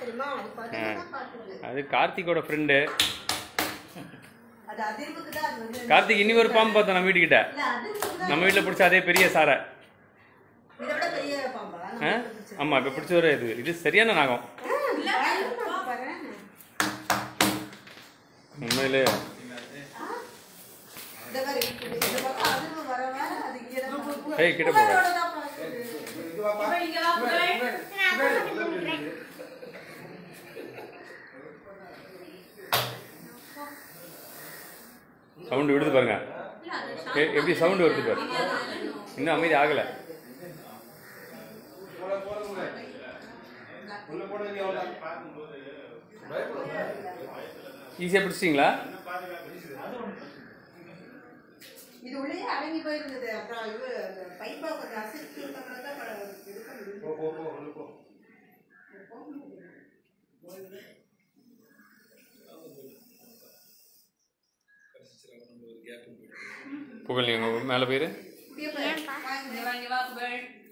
தெரியுமா அது பார்த்தா காட்டுது அது கார்த்திகோட ஃப்ரெண்டு அது அதிர்வுக்கு தான் அது வந்து கார்த்திக் இனி ஒரு பாம்பு பார்த்தோம் நம்ம வீட்டுக்கிட்ட இல்ல அதிர்வுக்கு தான் நம்ம வீட்டில் பிடிச்ச அதே பெரிய சாரை இதை விட பெரிய பாம்பா ஆ ஆமாம் இப்போ பிடிச்ச ஒரு இது இது சரியான நாகம் பாரு உண்மையிலே இந்த மாதிரி இந்த பக்கம் அதிர்வு வர வர அது இங்கே தான் பாக்குது. ஏய் கிட்ட போக புகழோட தான் பாக்குது. சவுண்டு விடுது பாருங்க எ- எப்படி சவுண்டு வருது பாரு இன்னும் அமைதி ஆகலை ஈஸியாக பிடிச்சிட்டிங்களா இது உள்ளே அடங்கி போயிருந்தது அப்புறம் இது பைப்பா கொஞ்சம் அசைச்சு விட்டோம்னா தான் ப- எடுக்க முடியும் புகழ் நீங்கள் மேலே போயிரு இப்படியே போய் வாங்க. வாங்கி வா புகழ்